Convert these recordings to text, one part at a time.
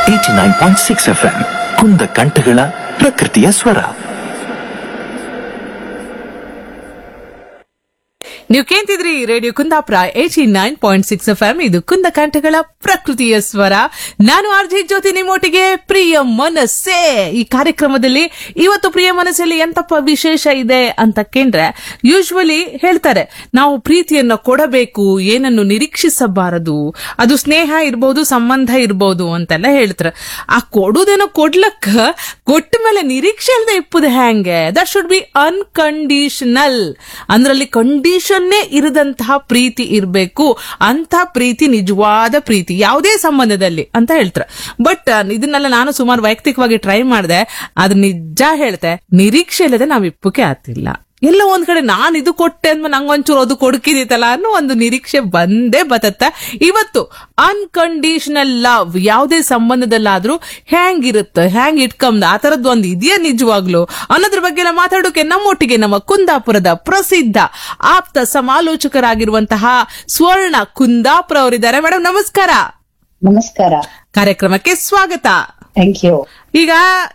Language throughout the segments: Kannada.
Eighty nine point six F M ಕುಂದ ಕಂಠಗಳ ಪ್ರಕೃತಿಯ ಸ್ವರ ನೀವು ಕೇಂತಿದ್ರಿ radio Kundapura eighty nine point six F M ಇದು ಕುಂದ ಕಂಠಗಳ ಪ್ರಕೃತಿಯ ಸ್ವರ ನಾನು ಆರ್ಜಿ ಜ್ಯೋತಿ ನಿಮ್ಮೊಟ್ಟಿಗೆ ಪ್ರಿಯ ಮನಸ್ಸೇ ಈ ಕಾರ್ಯಕ್ರಮದಲ್ಲಿ ಇವತ್ತು ಪ್ರಿಯ ಮನಸ್ಸಲ್ಲಿ ಎಂತಪ್ಪ ವಿಶೇಷ ಇದೆ ಅಂತ ಕೇಂದ್ರೆ ಯೂಶ್ವಲಿ ಹೇಳ್ತಾರೆ ನಾವು ಪ್ರೀತಿಯನ್ನ ಕೊಡಬೇಕು ಏನನ್ನು ನಿರೀಕ್ಷಿಸಬಾರದು ಅದು ಸ್ನೇಹ ಇರ್ಬೋದು ಸಂಬಂಧ ಇರ್ಬೋದು ಅಂತೆಲ್ಲ ಹೇಳ್ತಾರೆ ಆ ಕೊಡುದೇನೋ ಕೊಡ್ಲಕ್ಕ ಕೊಟ್ಟ ಮೇಲೆ ನಿರೀಕ್ಷೆ ಇಲ್ಲದೆ ಇಪ್ಪುದು ಹೆಂಗೆ ದಟ್ ಶುಡ್ ಬಿ ಅನ್ಕಂಡೀಷನಲ್ ಅಂದ್ರಲ್ಲಿ ಕಂಡೀಷನ್ನೇ ಇರದಂತಹ ಪ್ರೀತಿ ಇರಬೇಕು ಅಂತ ಪ್ರೀತಿ ನಿಜವಾದ ಪ್ರೀತಿ ಯಾವುದೇ ಸಂಬಂಧದಲ್ಲಿ ಅಂತ ಹೇಳ್ತಾರೆ ಬಟ್ ಇದನ್ನೆಲ್ಲ ನಾನು ಸುಮಾರು ವೈಯಕ್ತಿಕವಾಗಿ ಟ್ರೈ ಮಾಡಿದೆ ಅದು ನಿಜ ಹೇಳ್ತೆ ನಿರೀಕ್ಷೆ ಇಲ್ಲದೆ ನಾವ್ ಇಪ್ಪಕ್ಕೆ ಆಗ್ತಿಲ್ಲ ಎಲ್ಲ ಒಂದ್ ಕಡೆ ನಾನ್ ಇದು ಕೊಟ್ಟೆ ಅಂದ್ಮೇಲೆ ನಂಗೊಂಚೂರು ಅದು ಕೊಡ್ಕಿದಿತ್ತಲ್ಲ ಅನ್ನೋ ಒಂದು ನಿರೀಕ್ಷೆ ಬಂದೇ ಬತತ್ತ ಇವತ್ತು ಅನ್ಕಂಡೀಷನಲ್ ಲವ್ ಯಾವುದೇ ಸಂಬಂಧದಲ್ಲಾದ್ರೂ ಹೆಂಗಿರುತ್ತೆ ಹೆಂಗ್ ಇಟ್ಕೊಂಡ್ ಆ ತರದ್ದು ಒಂದು ಇದೆಯಾ ನಿಜವಾಗ್ಲು ಅನ್ನೋದ್ರ ಬಗ್ಗೆ ಎಲ್ಲ ಮಾತಾಡೋಕೆ ನಮ್ಮೊಟ್ಟಿಗೆ ನಮ್ಮ ಕುಂದಾಪುರದ ಪ್ರಸಿದ್ಧ ಆಪ್ತ ಸಮಾಲೋಚಕರಾಗಿರುವಂತಹ ಸ್ವರ್ಣ ಕುಂದಾಪುರ ಅವರಿದ್ದಾರೆ ಮೇಡಮ್ ನಮಸ್ಕಾರ ನಮಸ್ಕಾರ ಕಾರ್ಯಕ್ರಮಕ್ಕೆ ಸ್ವಾಗತ ಥ್ಯಾಂಕ್ ಯು ಈಗ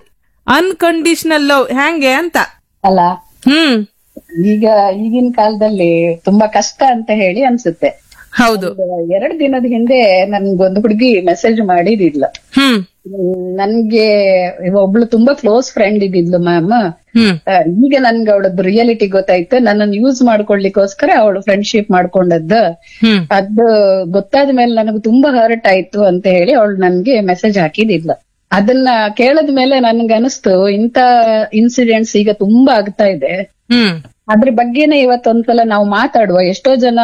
ಅನ್ಕಂಡೀಷನಲ್ ಲವ್ ಹೆಂಗೆ ಅಂತ ಅಲ್ಲ ಹ್ಮ್ ಈಗ ಈಗಿನ ಕಾಲದಲ್ಲಿ ತುಂಬಾ ಕಷ್ಟ ಅಂತ ಹೇಳಿ ಅನ್ಸುತ್ತೆ ಹೌದು ಎರಡು ದಿನದ ಹಿಂದೆ ನನ್ಗೊಂದು ಹುಡುಗಿ ಮೆಸೇಜ್ ಮಾಡಿದಿಲ್ಲ ಹ್ಮ್ ನನ್ಗೆ ಒಬ್ಳು ತುಂಬಾ ಕ್ಲೋಸ್ ಫ್ರೆಂಡ್ ಇದ್ದಿದ್ಲು ಮ್ಯಾಮ್ ಹ್ಮ್ ಈಗ ನನ್ಗೆ ಅವಳದ್ದು ರಿಯಾಲಿಟಿ ಗೊತ್ತಾಯ್ತು ನನ್ನನ್ನು ಯೂಸ್ ಮಾಡ್ಕೊಳ್ಲಿಕ್ಕೋಸ್ಕರ ಅವಳು ಫ್ರೆಂಡ್ಶಿಪ್ ಮಾಡ್ಕೊಂಡದ್ದ ಹ್ಮ್ ಅದು ಗೊತ್ತಾದ ಮೇಲೆ ನನಗೆ ತುಂಬಾ ಹರ್ಟ್ ಆಯ್ತು ಅಂತ ಹೇಳಿ ಅವಳು ನನ್ಗೆ ಮೆಸೇಜ್ ಹಾಕಿದಿಲ್ಲ ಅದನ್ನ ಕೇಳದ ಮೇಲೆ ನನ್ಗೆ ಅನಿಸ್ತು ಇಂತ ಇನ್ಸಿಡೆಂಟ್ಸ್ ಈಗ ತುಂಬಾ ಆಗ್ತಾ ಇದೆ ಹ್ಮ್ ಅದ್ರ ಬಗ್ಗೆನೇ ಇವತ್ತೊಂದ್ಸಲ ನಾವು ಮಾತಾಡುವ ಎಷ್ಟೋ ಜನ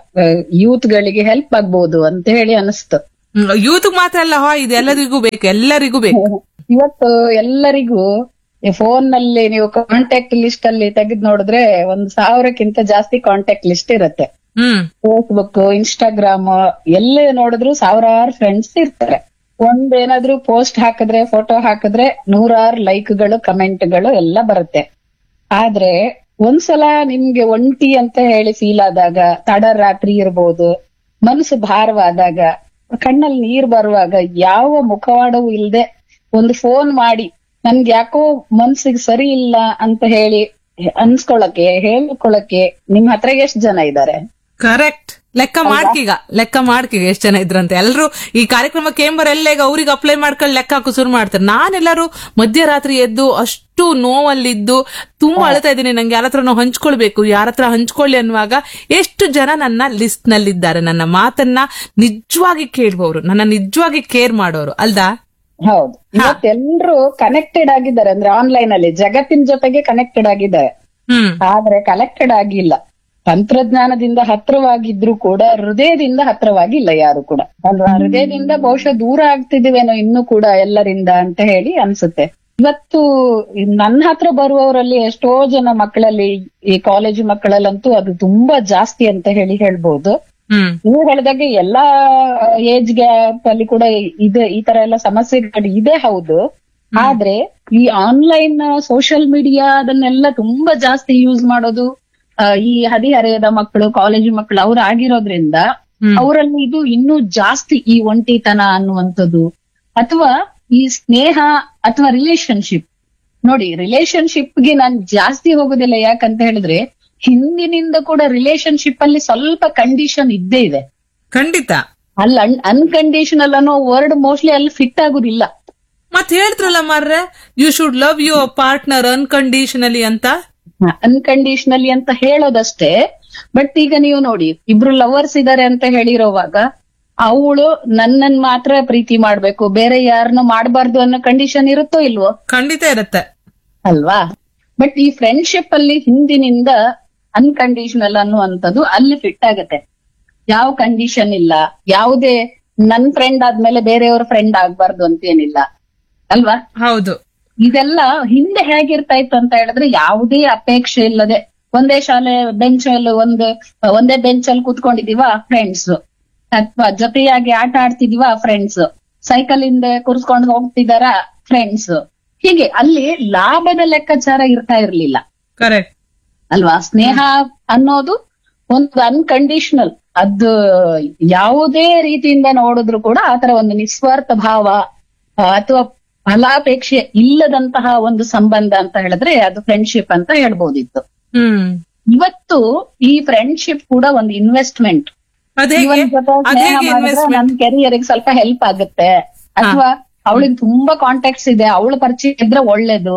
ಯೂತ್ ಗಳಿಗೆ ಹೆಲ್ಪ್ ಆಗ್ಬೋದು ಅಂತ ಹೇಳಿ ಅನಿಸ್ತು ಯೂತ್ ಮಾತ್ರ ಅಲ್ಲ ಹೋ ಇದು ಎಲ್ಲರಿಗೂ ಬೇಕು ಎಲ್ಲರಿಗೂ ಬೇಕು ಇವತ್ತು ಎಲ್ಲರಿಗೂ ಫೋನ್ ನಲ್ಲಿ ನೀವು ಕಾಂಟ್ಯಾಕ್ಟ್ ಲಿಸ್ಟ್ ಅಲ್ಲಿ ತೆಗೆದು ನೋಡಿದ್ರೆ ಒಂದ್ ಸಾವಿರಕ್ಕಿಂತ ಜಾಸ್ತಿ ಕಾಂಟ್ಯಾಕ್ಟ್ ಲಿಸ್ಟ್ ಇರತ್ತೆ ಹ್ಮ್ ಫೇಸ್ಬುಕ್ ಇನ್ಸ್ಟಾಗ್ರಾಮ್ ಎಲ್ಲೇ ನೋಡಿದ್ರು ಸಾವಿರಾರು ಫ್ರೆಂಡ್ಸ್ ಇರ್ತಾರೆ ಒಂದೇನಾದ್ರೂ ಪೋಸ್ಟ್ ಹಾಕಿದ್ರೆ ಫೋಟೋ ಹಾಕಿದ್ರೆ ನೂರಾರು ಲೈಕ್ಗಳು ಕಮೆಂಟ್ಗಳು ಎಲ್ಲ ಬರುತ್ತೆ ಆದ್ರೆ ಒಂದ್ಸಲ ನಿಮ್ಗೆ ಒಂಟಿ ಅಂತ ಹೇಳಿ ಫೀಲ್ ಆದಾಗ ತಡ ರಾತ್ರಿ ಇರ್ಬೋದು ಮನಸ್ಸು ಭಾರವಾದಾಗ ಕಣ್ಣಲ್ಲಿ ನೀರ್ ಬರುವಾಗ ಯಾವ ಮುಖವಾಡವೂ ಇಲ್ದೆ ಒಂದು ಫೋನ್ ಮಾಡಿ ನನ್ಗೆ ಯಾಕೋ ಮನ್ಸಿಗೆ ಸರಿ ಇಲ್ಲ ಅಂತ ಹೇಳಿ ಅನ್ಸ್ಕೊಳಕ್ಕೆ ಹೇಳ್ಕೊಳಕ್ಕೆ ನಿಮ್ ಹತ್ರ ಎಷ್ಟ್ ಜನ ಇದ್ದಾರೆ ಕರೆಕ್ಟ್ ಲೆಕ್ಕ ಮಾಡ್ಕೀಗ ಲೆಕ್ಕ ಮಾಡ್ಕೀಗ ಎಷ್ಟ್ ಜನ ಇದ್ರಂತೆ ಎಲ್ರು ಈ ಕಾರ್ಯಕ್ರಮ ಕೇಂಬರ್ ಎಲ್ಲ ಈಗ ಅವ್ರಿಗೆ ಅಪ್ಲೈ ಮಾಡ್ಕೊಂಡು ಲೆಕ್ಕ ಹಾಕು ಶುರು ಮಾಡ್ತಾರೆ ನಾನೆಲ್ಲರೂ ಮಧ್ಯರಾತ್ರಿ ಎದ್ದು ಅಷ್ಟು ನೋವಲ್ಲಿದ್ದು ತುಂಬಾ ಅಳ್ತಾ ಇದ್ದೀನಿ ನಂಗೆ ಯಾರ ಹತ್ರ ಹಂಚ್ಕೊಳ್ಬೇಕು ಯಾರ ಹತ್ರ ಹಂಚ್ಕೊಳ್ಳಿ ಅನ್ನುವಾಗ ಎಷ್ಟು ಜನ ನನ್ನ ಲಿಸ್ಟ್ ನಲ್ಲಿದ್ದಾರೆ ನನ್ನ ಮಾತನ್ನ ನಿಜವಾಗಿ ಕೇಳುವವರು ನನ್ನ ನಿಜವಾಗಿ ಕೇರ್ ಮಾಡೋರು ಅಲ್ದಾ ಹೌದು ಇವತ್ತೆಲ್ರು ಕನೆಕ್ಟೆಡ್ ಆಗಿದ್ದಾರೆ ಅಂದ್ರೆ ಆನ್ಲೈನ್ ಅಲ್ಲಿ ಜಗತ್ತಿನ ಜೊತೆಗೆ ಕನೆಕ್ಟೆಡ್ ಆಗಿದ್ದಾರೆ ಹ್ಮ್ ಆದ್ರೆ ಕನೆಕ್ಟೆಡ್ ಆಗಿಲ್ಲ ತಂತ್ರಜ್ಞಾನದಿಂದ ಹತ್ರವಾಗಿದ್ರು ಕೂಡ ಹೃದಯದಿಂದ ಹತ್ರವಾಗಿಲ್ಲ ಯಾರು ಕೂಡ ಅಲ್ವಾ ಹೃದಯದಿಂದ ಬಹುಶಃ ದೂರ ಆಗ್ತಿದೀವೇನೋ ಇನ್ನು ಕೂಡ ಎಲ್ಲರಿಂದ ಅಂತ ಹೇಳಿ ಅನ್ಸುತ್ತೆ ಇವತ್ತು ನನ್ನ ಹತ್ರ ಬರುವವರಲ್ಲಿ ಎಷ್ಟೋ ಜನ ಮಕ್ಕಳಲ್ಲಿ ಈ ಕಾಲೇಜು ಮಕ್ಕಳಲ್ಲಂತೂ ಅದು ತುಂಬಾ ಜಾಸ್ತಿ ಅಂತ ಹೇಳಿ ಹೇಳ್ಬೋದು ಹ್ಮ್ ನೀವು ಹೇಳಿದಾಗೆ ಎಲ್ಲಾ ಏಜ್ ಗ್ಯಾಪ್ ಅಲ್ಲಿ ಕೂಡ ಇದೆ ಈ ತರ ಎಲ್ಲ ಸಮಸ್ಯೆಗಳು ಇದೆ ಹೌದು ಆದ್ರೆ ಈ ಆನ್ಲೈನ್ ಸೋಷಿಯಲ್ ಮೀಡಿಯಾ ಅದನ್ನೆಲ್ಲ ತುಂಬಾ ಜಾಸ್ತಿ ಯೂಸ್ ಮಾಡೋದು ಆ, ಈ ಹದಿಹರೆಯದ ಮಕ್ಕಳು ಕಾಲೇಜು ಮಕ್ಕಳು ಅವ್ರು ಆಗಿರೋದ್ರಿಂದ ಹ್ಮ್. ಅವರಲ್ಲಿ ಇದು ಇನ್ನೂ ಜಾಸ್ತಿ ಈ ಒಂಟಿತನ ಅನ್ನುವಂಥದ್ದು ಅಥವಾ ಈ ಸ್ನೇಹ ಅಥವಾ ರಿಲೇಶನ್ಶಿಪ್ ನೋಡಿ ರಿಲೇಶನ್ಶಿಪ್ ಗೆ ನಾನ್ ಜಾಸ್ತಿ ಹೋಗೋದಿಲ್ಲ ಯಾಕಂತ ಹೇಳಿದ್ರೆ ಹಿಂದಿನಿಂದ ಕೂಡ ರಿಲೇಶನ್ಶಿಪ್ ಅಲ್ಲಿ ಸ್ವಲ್ಪ ಕಂಡೀಷನ್ ಇದ್ದೇ ಇದೆ ಖಂಡಿತ ಅಲ್ಲಿ ಅನ್ಕಂಡೀಷನಲ್ ಅನ್ನೋ ವರ್ಡ್ ಮೋಸ್ಟ್ಲಿ ಅಲ್ಲಿ ಫಿಟ್ ಆಗುದಿಲ್ಲ ಮತ್ ಹೇಳ್ತ್ರಲ್ಲ ಮಾರ್ರೆ you should love your partner unconditionally ಅಂತ ಅನ್ಕಂಡೀಷನಲಿ ಅಂತ ಹೇಳೋದಷ್ಟೇ ಬಟ್ ಈಗ ನೀವು ನೋಡಿ ಇಬ್ರು ಲವರ್ಸ್ ಇದಾರೆ ಅಂತ ಹೇಳಿರೋವಾಗ ಅವಳು ನನ್ನನ್ ಮಾತ್ರ ಪ್ರೀತಿ ಮಾಡ್ಬೇಕು ಬೇರೆ ಯಾರನ್ನು ಮಾಡಬಾರ್ದು ಅನ್ನೋ ಕಂಡೀಷನ್ ಇರುತ್ತೋ ಇಲ್ವೋ ಖಂಡಿತ ಇರತ್ತೆ ಅಲ್ವಾ ಬಟ್ ಈ ಫ್ರೆಂಡ್ಶಿಪ್ ಅಲ್ಲಿ ಹಿಂದಿನಿಂದ ಅನ್ಕಂಡೀಷನಲ್ ಅನ್ನುವಂಥದ್ದು ಅಲ್ಲಿ ಫಿಟ್ ಆಗತ್ತೆ ಯಾವ ಕಂಡೀಷನ್ ಇಲ್ಲ ಯಾವುದೇ ನನ್ ಫ್ರೆಂಡ್ ಆದ್ಮೇಲೆ ಬೇರೆಯವ್ರ ಫ್ರೆಂಡ್ ಆಗ್ಬಾರ್ದು ಅಂತೇನಿಲ್ಲ ಅಲ್ವಾ ಹೌದು ಇದೆಲ್ಲ ಹಿಂದೆ ಹೇಗಿರ್ತಾ ಇತ್ತು ಅಂತ ಹೇಳಿದ್ರೆ ಯಾವುದೇ ಅಪೇಕ್ಷೆ ಇಲ್ಲದೆ ಒಂದೇ ಶಾಲೆ ಬೆಂಚ್ ಅಲ್ಲಿ ಒಂದು ಒಂದೇ ಬೆಂಚ್ ಅಲ್ಲಿ ಕೂತ್ಕೊಂಡಿದೀವ ಫ್ರೆಂಡ್ಸ್ ಅಥವಾ ಜೊತೆಯಾಗಿ ಆಟ ಆಡ್ತಿದೀವ ಫ್ರೆಂಡ್ಸ್ ಸೈಕಲ್ ಇಂದ ಕೂರ್ಸ್ಕೊಂಡು ಹೋಗ್ತಿದಾರ ಫ್ರೆಂಡ್ಸ್ ಹೀಗೆ ಅಲ್ಲಿ ಲಾಭದ ಲೆಕ್ಕಾಚಾರ ಇರ್ತಾ ಇರ್ಲಿಲ್ಲ ಕರೆಕ್ಟ್ ಅಲ್ವಾ ಸ್ನೇಹ ಅನ್ನೋದು ಒಂದು ಅನ್ಕಂಡೀಷನಲ್ ಅದು ಯಾವುದೇ ರೀತಿಯಿಂದ ನೋಡಿದ್ರು ಕೂಡ ಆತರ ಒಂದು ನಿಸ್ವಾರ್ಥ ಭಾವ ಅಥವಾ ಫಲಾಪೇಕ್ಷೆ ಇಲ್ಲದಂತಹ ಒಂದು ಸಂಬಂಧ ಅಂತ ಹೇಳಿದ್ರೆ ಅದು ಫ್ರೆಂಡ್ಶಿಪ್ ಅಂತ ಹೇಳ್ಬೋದಿತ್ತು ಹ್ಮ್ ಇವತ್ತು ಈ ಫ್ರೆಂಡ್ಶಿಪ್ ಕೂಡ ಒಂದು ಇನ್ವೆಸ್ಟ್ಮೆಂಟ್ ಅದೇ ಇವನ್ ಜೊತೆ ಸ್ನೇಹ ಮಾಡಿದ್ರೆ ನನ್ ಕೆರಿಯರ್ ಸ್ವಲ್ಪ ಹೆಲ್ಪ್ ಆಗುತ್ತೆ ಅಥವಾ ಅವಳಿಗೆ ತುಂಬಾ ಕಾಂಟ್ಯಾಕ್ಟ್ಸ್ ಇದೆ ಅವಳ ಪರಿಚಯ ಇದ್ರೆ ಒಳ್ಳೇದು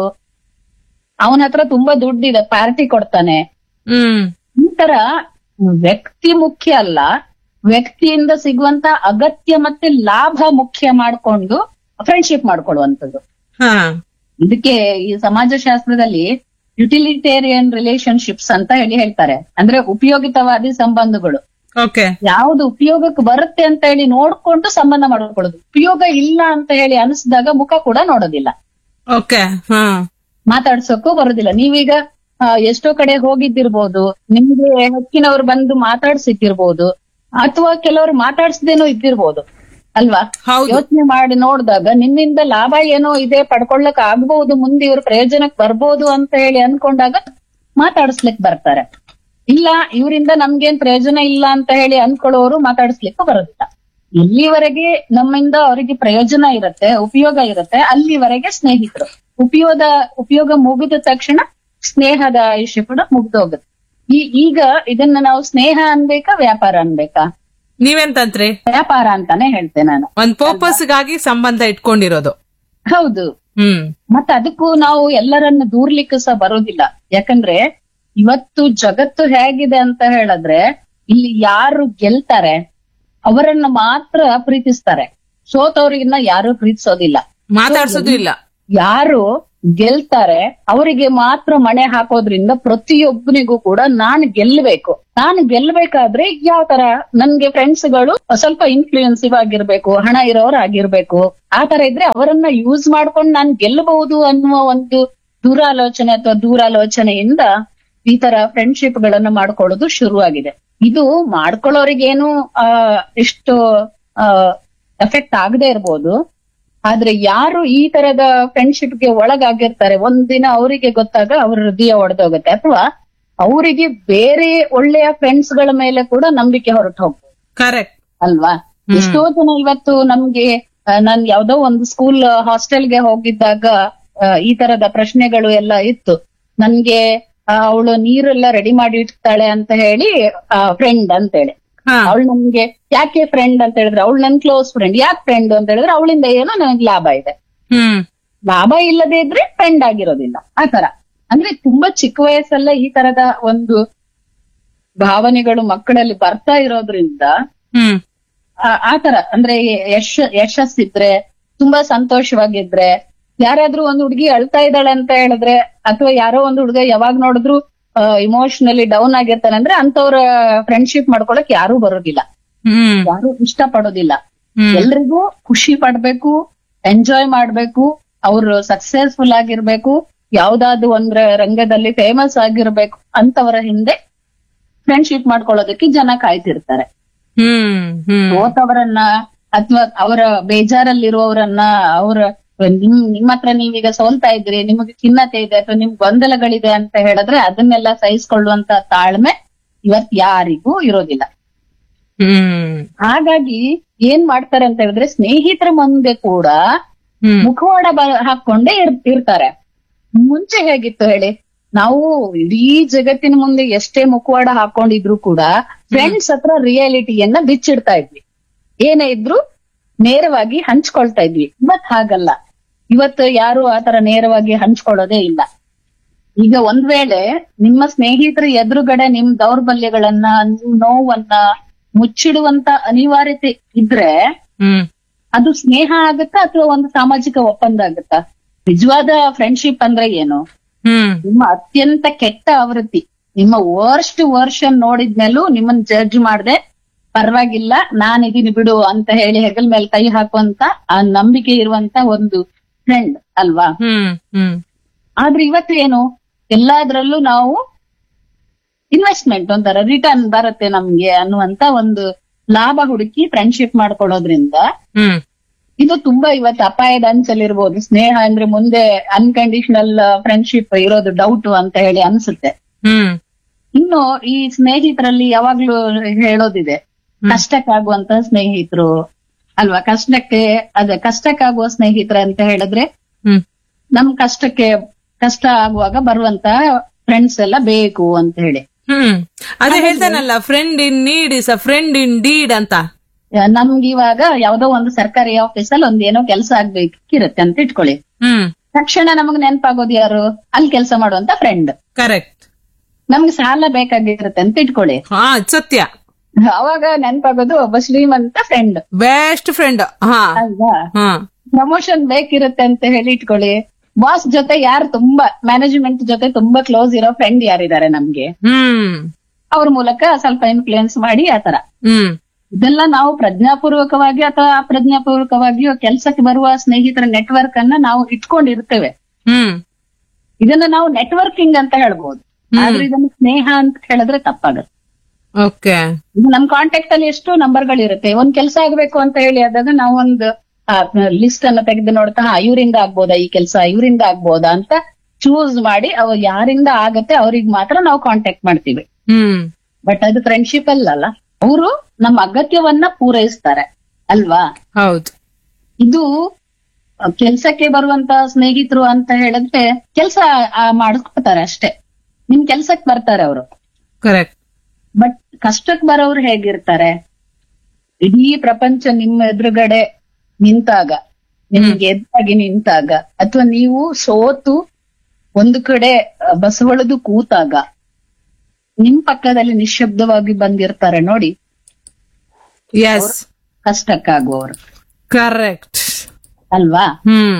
ಅವನ ಹತ್ರ ತುಂಬಾ ದುಡ್ಡಿದೆ ಪಾರ್ಟಿ ಕೊಡ್ತಾನೆ ಹ್ಮ್ ಈ ತರ ವ್ಯಕ್ತಿ ಮುಖ್ಯ ಅಲ್ಲ ವ್ಯಕ್ತಿಯಿಂದ ಸಿಗುವಂತ ಅಗತ್ಯ ಮತ್ತೆ ಲಾಭ ಮುಖ್ಯ ಮಾಡ್ಕೊಂಡು ಫ್ರೆಂಡ್ಶಿಪ್ ಮಾಡ್ಕೊಳ್ಳುವಂಥದ್ದು ಹಾ ಇದಕ್ಕೆ ಈ ಸಮಾಜಶಾಸ್ತ್ರದಲ್ಲಿ ಯುಟಿಲಿಟೇರಿಯನ್ ರಿಲೇಶನ್ಶಿಪ್ಸ್ ಅಂತ ಹೇಳಿ ಹೇಳ್ತಾರೆ ಅಂದ್ರೆ ಉಪಯೋಗಿತವಾದಿ ಸಂಬಂಧಗಳು ಓಕೆ ಯಾವ್ದು ಉಪಯೋಗಕ್ಕೆ ಬರುತ್ತೆ ಅಂತ ಹೇಳಿ ನೋಡ್ಕೊಂಡು ಸಂಬಂಧ ಮಾಡ್ಕೊಳ್ಳೋದು ಉಪಯೋಗ ಇಲ್ಲ ಅಂತ ಹೇಳಿ ಅನಿಸಿದಾಗ ಮುಖ ಕೂಡ ನೋಡೋದಿಲ್ಲ ಓಕೆ ಹಾ ಮಾತಾಡ್ಸೋಕ್ಕೂ ಬರೋದಿಲ್ಲ ನೀವೀಗ ಆ, ಎಷ್ಟೋ ಕಡೆ ಹೋಗಿದ್ದಿರ್ಬೋದು ನಿಮ್ಗೆ ಹೆಚ್ಚಿನವ್ರು ಬಂದು ಮಾತಾಡ್ಸಿದ್ದಿರ್ಬೋದು ಅಥವಾ ಕೆಲವರು ಮಾತಾಡ್ಸದೇನೋ ಇದ್ದಿರ್ಬೋದು ಅಲ್ವಾ ಹೌದು ಯೋಚನೆ ಮಾಡಿ ನೋಡಿದಾಗ ನಿಮ್ಮಿಂದ ಲಾಭ ಏನೋ ಇದೆ ಪಡ್ಕೊಳ್ಳಕ್ ಆಗ್ಬಹುದು ಮುಂದೆ ಇವ್ರ ಪ್ರಯೋಜನಕ್ಕೆ ಬರ್ಬೋದು ಅಂತ ಹೇಳಿ ಅನ್ಕೊಂಡಾಗ ಮಾತಾಡಿಸ್ಲಿಕ್ ಬರ್ತಾರೆ ಇಲ್ಲ ಇವರಿಂದ ನಮ್ಗೇನ್ ಪ್ರಯೋಜನ ಇಲ್ಲ ಅಂತ ಹೇಳಿ ಅನ್ಕೊಳ್ಳೋರು ಮಾತಾಡಿಸ್ಲಿಕ್ಕೂ ಬರೋದಿಲ್ಲ ಇಲ್ಲಿವರೆಗೆ ನಮ್ಮಿಂದ ಅವರಿಗೆ ಪ್ರಯೋಜನ ಇರುತ್ತೆ ಉಪಯೋಗ ಇರುತ್ತೆ ಅಲ್ಲಿವರೆಗೆ ಸ್ನೇಹಿತರು ಉಪಯೋಗ ಉಪಯೋಗ ಮುಗಿದ ತಕ್ಷಣ ಸ್ನೇಹದ ಆಯುಷ್ಯ ಕೂಡ ಮುಗ್ದೋಗುತ್ತೆ ಈ ಈಗ ಇದನ್ನ ನಾವು ಸ್ನೇಹ ಅನ್ಬೇಕಾ ವ್ಯಾಪಾರ ಅನ್ಬೇಕಾ ನೀವೆಂತಂತ್ರಿ ವ್ಯಾಪಾರ ಅಂತಾನೆ ಹೇಳ್ತೆ ನಾನು ಒಂದ್ ಪರ್ಪಸ್ ಗಾಗಿ ಸಂಬಂಧ ಇಟ್ಕೊಂಡಿರೋದು ಹೌದು ಹ್ಮ್ ಮತ್ತೆ ಅದಕ್ಕೂ ನಾವು ಎಲ್ಲರನ್ನ ದೂರ್ಲಿಕ್ಕೂ ಸಹ ಬರೋದಿಲ್ಲ ಯಾಕಂದ್ರೆ ಇವತ್ತು ಜಗತ್ತು ಹೇಗಿದೆ ಅಂತ ಹೇಳಿದ್ರೆ ಇಲ್ಲಿ ಯಾರು ಗೆಲ್ತಾರೆ ಅವರನ್ನ ಮಾತ್ರ ಪ್ರೀತಿಸ್ತಾರೆ ಸೋತವ್ರಿಗಿನ್ನ ಯಾರು ಪ್ರೀತಿಸೋದಿಲ್ಲ ಮಾತಾಡ್ಸೋದು ಇಲ್ಲ ಯಾರು ಗೆಲ್ತಾರೆ ಅವರಿಗೆ ಮಾತ್ರ ಮಣೆ ಹಾಕೋದ್ರಿಂದ ಪ್ರತಿಯೊಬ್ಬನಿಗೂ ಕೂಡ ನಾನು ಗೆಲ್ಲಬೇಕು ನಾನು ಗೆಲ್ಲಬೇಕಾದ್ರೆ ಯಾವ ತರ ನನ್ಗೆ ಫ್ರೆಂಡ್ಸ್ ಗಳು ಸ್ವಲ್ಪ ಇನ್ಫ್ಲೂಯೆನ್ಸಿವ್ ಆಗಿರ್ಬೇಕು ಹಣ ಇರೋರ್ ಆಗಿರ್ಬೇಕು ಆ ತರ ಇದ್ರೆ ಅವರನ್ನ ಯೂಸ್ ಮಾಡ್ಕೊಂಡು ನಾನು ಗೆಲ್ಲಬಹುದು ಅನ್ನುವ ಒಂದು ದೂರಾಲೋಚನೆ ಅಥವಾ ದೂರಾಲೋಚನೆಯಿಂದ ಈ ತರ ಫ್ರೆಂಡ್ಶಿಪ್ ಗಳನ್ನ ಮಾಡ್ಕೊಳ್ಳೋದು ಶುರುವಾಗಿದೆ ಇದು ಮಾಡ್ಕೊಳ್ಳೋರಿಗೇನು ಆ ಇಷ್ಟು ಆ ಎಫೆಕ್ಟ್ ಆಗದೆ ಇರ್ಬೋದು ಆದ್ರೆ ಯಾರು ಈ ತರದ ಫ್ರೆಂಡ್ಶಿಪ್ ಗೆ ಒಳಗಾಗಿರ್ತಾರೆ ಒಂದಿನ ಅವರಿಗೆ ಗೊತ್ತಾಗ ಅವ್ರ ಹೃದಯ ಒಡೆದೋಗುತ್ತೆ ಅಥವಾ ಅವರಿಗೆ ಬೇರೆ ಒಳ್ಳೆಯ ಫ್ರೆಂಡ್ಸ್ ಗಳ ಮೇಲೆ ಕೂಡ ನಂಬಿಕೆ ಹೊರಟು ಹೋಗ್ಬೋದು ಕರೆಕ್ಟ್ ಅಲ್ವಾ ಎಷ್ಟೋ ಜನ ಇವತ್ತು ನಮ್ಗೆ ಆ, ನಾನ್ ಯಾವ್ದೋ ಒಂದು ಸ್ಕೂಲ್ ಹಾಸ್ಟೆಲ್ಗೆ ಹೋಗಿದ್ದಾಗ ಆ, ಈ ತರದ ಪ್ರಶ್ನೆಗಳು ಎಲ್ಲ ಇತ್ತು ನನ್ಗೆ ಅವಳು ನೀರೆಲ್ಲ ರೆಡಿ ಮಾಡಿ ಇಡ್ತಾಳೆ ಅಂತ ಹೇಳಿ ಫ್ರೆಂಡ್ ಅಂತ ಹೇಳಿ ಹಾ ಅವಳು ನನ್ಗೆ ಯಾಕೆ ಫ್ರೆಂಡ್ ಅಂತ ಹೇಳಿದ್ರೆ ಅವಳು ನನ್ ಕ್ಲೋಸ್ ಫ್ರೆಂಡ್ ಯಾಕೆ ಫ್ರೆಂಡ್ ಅಂತ ಹೇಳಿದ್ರೆ ಅವಳಿಂದ ಏನೋ ನನಗೆ ಲಾಭ ಇದೆ ಹ್ಮ್ ಲಾಭ ಇಲ್ಲದೆ ಇದ್ರೆ ಫ್ರೆಂಡ್ ಆಗಿರೋದಿಲ್ಲ ಆ ತರ ಅಂದ್ರೆ ತುಂಬಾ ಚಿಕ್ಕ ವಯಸ್ಸಲ್ಲೇ ಈ ತರದ ಒಂದು ಭಾವನೆಗಳು ಮಕ್ಕಳಲ್ಲಿ ಬರ್ತಾ ಇರೋದ್ರಿಂದ ಹ್ಮ್ ಆ- ಆ ತರ ಅಂದ್ರೆ ಯಶ್ ಯಶಸ್ಸಿದ್ರೆ ತುಂಬಾ ಸಂತೋಷವಾಗಿದ್ರೆ ಯಾರಾದ್ರೂ ಒಂದು ಹುಡುಗಿ ಅಳ್ತಾ ಇದ್ದಾಳೆ ಅಂತ ಹೇಳಿದ್ರೆ ಅಥವಾ ಯಾರೋ ಒಂದು ಹುಡುಗ ಯಾವಾಗ ನೋಡಿದ್ರು ಇಮೋಷನಲಿ ಡೌನ್ ಆಗಿರ್ತಾನೆ ಅಂದ್ರೆ ಅಂತವ್ರ ಫ್ರೆಂಡ್ಶಿಪ್ ಮಾಡ್ಕೊಳಕ್ ಯಾರು ಬರೋದಿಲ್ಲ ಹ್ಮ್ ಯಾರು ಇಷ್ಟ ಪಡೋದಿಲ್ಲ ಹ್ಮ್ ಎಲ್ರಿಗೂ ಖುಷಿ ಪಡ್ಬೇಕು ಎಂಜಾಯ್ ಮಾಡ್ಬೇಕು ಅವ್ರು ಸಕ್ಸಸ್ಫುಲ್ ಆಗಿರ್ಬೇಕು ಯಾವ್ದಾದ್ರು ಒಂದ್ರ ರಂಗದಲ್ಲಿ ಫೇಮಸ್ ಆಗಿರ್ಬೇಕು ಅಂತವರ ಹಿಂದೆ ಫ್ರೆಂಡ್ಶಿಪ್ ಮಾಡ್ಕೊಳ್ಳೋದಕ್ಕೆ ಜನ ಕಾಯ್ತಿರ್ತಾರೆ ಹ್ಮ್ ಹ್ಮ್ ಸೋತವರನ್ನ ಅಥವಾ ಅವರ ಬೇಜಾರಲ್ಲಿರುವವರನ್ನ ಅವರ ನಿಮ್ ನಿಮ್ಮ ಹತ್ರ ನೀವೀಗ ಸೋಲ್ತಾ ಇದ್ರಿ ನಿಮಗೆ ಖಿನ್ನತೆ ಇದೆ ಅಥವಾ ನಿಮ್ ಗೊಂದಲಗಳಿದೆ ಅಂತ ಹೇಳಿದ್ರೆ ಅದನ್ನೆಲ್ಲ ಸಹಿಸ್ಕೊಳ್ಳುವಂತ ತಾಳ್ಮೆ ಇವತ್ ಯಾರಿಗೂ ಇರೋದಿಲ್ಲ ಹ್ಮ್ ಹಾಗಾಗಿ ಏನ್ ಮಾಡ್ತಾರೆ ಅಂತ ಹೇಳಿದ್ರೆ ಸ್ನೇಹಿತರ ಮುಂದೆ ಕೂಡ ಹ್ಮ್ ಮುಖವಾಡ ಬ- ಹಾಕೊಂಡೇ ಇರ್- ಇರ್ತಾರೆ ಮುಂಚೆ ಹೇಗಿತ್ತು ಹೇಳಿ ನಾವು ಇಡೀ ಜಗತ್ತಿನ ಮುಂದೆ ಎಷ್ಟೇ ಮುಖವಾಡ ಹಾಕೊಂಡಿದ್ರು ಕೂಡ ಫ್ರೆಂಡ್ಸ್ ಹತ್ರ ರಿಯಾಲಿಟಿಯನ್ನ ಬಿಚ್ಚಿಡ್ತಾ ಇದ್ವಿ ಏನೇ ಇದ್ರು ನೇರವಾಗಿ ಹಂಚ್ಕೊಳ್ತಾ ಇದ್ವಿ ಇವತ್ ಹಾಗಲ್ಲ ಇವತ್ತು ಯಾರು ಆತರ ನೇರವಾಗಿ ಹಂಚ್ಕೊಳ್ಳೋದೇ ಇಲ್ಲ ಈಗ ಒಂದ್ ವೇಳೆ ನಿಮ್ಮ ಸ್ನೇಹಿತರ ಎದುರುಗಡೆ ನಿಮ್ ದೌರ್ಬಲ್ಯಗಳನ್ನ ನಿಮ್ ನೋವನ್ನ ಮುಚ್ಚಿಡುವಂತ ಅನಿವಾರ್ಯತೆ ಇದ್ರೆ ಹ್ಮ್ ಅದು ಸ್ನೇಹ ಆಗತ್ತಾ ಅಥವಾ ಒಂದು ಸಾಮಾಜಿಕ ಒಪ್ಪಂದ ಆಗತ್ತಾ ನಿಜವಾದ ಫ್ರೆಂಡ್ಶಿಪ್ ಅಂದ್ರೆ ಏನು ಹ್ಮ್ ನಿಮ್ಮ ಅತ್ಯಂತ ಕೆಟ್ಟ ಆವೃತ್ತಿ ನಿಮ್ಮ ವರ್ಸ್ಟ್ ವರ್ಷನ್ ನೋಡಿದ್ಮೇಲೂ ನಿಮ್ಮನ್ನ ಜಡ್ಜ್ ಮಾಡದೆ ಪರವಾಗಿಲ್ಲ ನಾನಿದೀನಿ ಬಿಡು ಅಂತ ಹೇಳಿ ಹೆಗಲ್ ಮೇಲೆ ಕೈ ಹಾಕುವಂತ ಆ ನಂಬಿಕೆ ಇರುವಂತ ಒಂದು ಫ್ರೆಂಡ್ ಅಲ್ವಾ ಹ್ಮ್ ಹ್ಮ್ ಆದ್ರೆ ಇವತ್ತು ಏನು ಎಲ್ಲಾದ್ರಲ್ಲೂ ನಾವು ಇನ್ವೆಸ್ಟ್ಮೆಂಟ್ ಒಂಥರ ರಿಟರ್ನ್ ಬರುತ್ತೆ ನಮ್ಗೆ ಅನ್ನುವಂತ ಒಂದು ಲಾಭ ಹುಡುಕಿ ಫ್ರೆಂಡ್ಶಿಪ್ ಮಾಡ್ಕೊಳ್ಳೋದ್ರಿಂದ ಹ್ಮ್ ಇದು ತುಂಬಾ ಇವತ್ತು ಅಪಾಯದ ಅಂಚಲ್ಲಿರ್ಬೋದು ಸ್ನೇಹ ಅಂದ್ರೆ ಮುಂದೆ ಅನ್ಕಂಡೀಷನಲ್ ಫ್ರೆಂಡ್ಶಿಪ್ ಇರೋದು ಡೌಟ್ ಅಂತ ಹೇಳಿ ಅನ್ಸುತ್ತೆ ಹ್ಮ್ ಇನ್ನು ಈ ಸ್ನೇಹಿತರಲ್ಲಿ ಯಾವಾಗ್ಲೂ ಹೇಳೋದಿದೆ ಕಷ್ಟಕ್ಕಾಗುವಂತ ಸ್ನೇಹಿತರು ಅಲ್ವಾ ಕಷ್ಟಕ್ಕೆ ಅದೇ ಕಷ್ಟಕ್ಕಾಗುವ ಸ್ನೇಹಿತರ ಅಂತ ಹೇಳಿದ್ರೆ ಹ್ಮ್ ನಮ್ ಕಷ್ಟಕ್ಕೆ ಕಷ್ಟ ಆಗುವಾಗ ಬರುವಂತ ಫ್ರೆಂಡ್ಸ್ ಎಲ್ಲ ಬೇಕು ಅಂತ ಹೇಳಿ ಹ್ಮ್ ಅದೇ ಹೇಳ್ತಾನಲ್ಲ friend in need is a friend indeed ಅಂತ ಆ, ನಮ್ಗೆ ಇವಾಗ ಯಾವ್ದೋ ಒಂದು ಸರ್ಕಾರಿ ಆಫೀಸಲ್ಲಿ ಒಂದ್ ಏನೋ ಕೆಲಸ ಆಗ್ಬೇಕಿರುತ್ತೆ ಅಂತ ಇಟ್ಕೊಳ್ಳಿ ಹ್ಮ್ ತಕ್ಷಣ ನಮಗ್ ನೆನಪಾಗೋದು ಯಾರು ಅಲ್ಲಿ ಕೆಲಸ ಮಾಡುವಂತ ಫ್ರೆಂಡ್ ಕರೆಕ್ಟ್ ನಮ್ಗೆ ಸಾಲ ಬೇಕಾಗಿರುತ್ತೆ ಅಂತ ಇಟ್ಕೊಳ್ಳಿ ಹಾ ಸತ್ಯ ಅವಾಗ ನೆನಪಾಗೋದು ಒಬ್ಬ ಶ್ರೀಮಂತ ಫ್ರೆಂಡ್ ಬೆಸ್ಟ್ ಫ್ರೆಂಡ್ ಹಾ ಅಲ್ವಾ ಹಾ ಪ್ರಮೋಷನ್ ಬೇಕಿರುತ್ತೆ ಅಂತ ಹೇಳಿ ಇಟ್ಕೊಳ್ಳಿ ಬಾಸ್ ಜೊತೆ ಯಾರು ತುಂಬಾ ಮ್ಯಾನೇಜ್ಮೆಂಟ್ ಜೊತೆ ತುಂಬಾ ಕ್ಲೋಸ್ ಇರೋ ಫ್ರೆಂಡ್ ಯಾರಿದ್ದಾರೆ ನಮ್ಗೆ ಹ್ಮ್ ಅವ್ರ ಮೂಲಕ ಸ್ವಲ್ಪ ಇನ್ಫ್ಲೂಯೆನ್ಸ್ ಮಾಡಿ ಆತರ ಹ್ಮ್ ಇದೆಲ್ಲ ನಾವು ಪ್ರಜ್ಞಾಪೂರ್ವಕವಾಗಿ ಅಥವಾ ಅಪ್ರಜ್ಞಾಪೂರ್ವಕವಾಗಿಯೋ ಕೆಲಸಕ್ಕೆ ಬರುವ ಸ್ನೇಹಿತರ ನೆಟ್ವರ್ಕ್ ಅನ್ನ ನಾವು ಇಟ್ಕೊಂಡಿರ್ತೇವೆ ಹ್ಮ್ ಇದನ್ನ ನಾವು ನೆಟ್ವರ್ಕಿಂಗ್ ಅಂತ ಹೇಳ್ಬೋದು ಆದ್ರೆ ಇದನ್ನ ಸ್ನೇಹ ಅಂತ ಹೇಳಿದ್ರೆ ತಪ್ಪಾಗುತ್ತೆ ಓಕೆ ಇದು ನಮ್ ಕಾಂಟ್ಯಾಕ್ಟ್ ಅಲ್ಲಿ ಎಷ್ಟು ನಂಬರ್ಗಳಿರುತ್ತೆ ಒಂದ್ ಕೆಲಸ ಆಗ್ಬೇಕು ಅಂತ ಹೇಳಿ ಆದಾಗ ನಾವು ಒಂದು ಲಿಸ್ಟ್ ಅನ್ನ ತೆಗೆದು ನೋಡ್ತಾ ಹಾ ಇವರಿಂದ ಆಗ್ಬೋದಾ ಈ ಕೆಲಸ ಇವರಿಂದ ಆಗ್ಬೋದಾ ಅಂತ ಚೂಸ್ ಮಾಡಿ ಅವ ಯಾರಿಂದ ಆಗತ್ತೆ ಅವ್ರಿಗೆ ಮಾತ್ರ ನಾವು ಕಾಂಟ್ಯಾಕ್ಟ್ ಮಾಡ್ತೀವಿ ಹ್ಮ್ ಬಟ್ ಅದು ಫ್ರೆಂಡ್ಶಿಪ್ ಅಲ್ಲಲ್ಲ ಅವರು ನಮ್ಮ ಅಗತ್ಯವನ್ನ ಪೂರೈಸ್ತಾರೆ ಅಲ್ವಾ ಹೌದು ಇದು ಕೆಲ್ಸಕ್ಕೆ ಬರುವಂತ ಸ್ನೇಹಿತರು ಅಂತ ಹೇಳಿದ್ರೆ ಕೆಲಸ ಮಾಡ್ಕೊತಾರೆ ಅಷ್ಟೇ ನಿಮ್ ಕೆಲ್ಸಕ್ ಬರ್ತಾರೆ ಅವರು ಕರೆಕ್ಟ್ ಬಟ್ ಕಷ್ಟಕ್ ಬರೋರು ಹೇಗಿರ್ತಾರೆ ಇಡೀ ಪ್ರಪಂಚ ನಿಮ್ಮ ಎದುರುಗಡೆ ನಿಂತಾಗ ನಿಮ್ಗೆ ಎದುರಾಗಿ ನಿಂತಾಗ ಅಥವಾ ನೀವು ಸೋತು ಒಂದು ಕಡೆ ಅಹ್, ಬಸವಳಿದು ಕೂತಾಗ ನಿಮ್ ಪಕ್ಕದಲ್ಲಿ ನಿಶ್ಶಬ್ದವಾಗಿ ಬಂದಿರ್ತಾರೆ ನೋಡಿ ಎಸ್ ಕಷ್ಟಕ್ಕಾಗುವವರು ಕರೆಕ್ಟ್ ಅಲ್ವಾ ಹ್ಮ್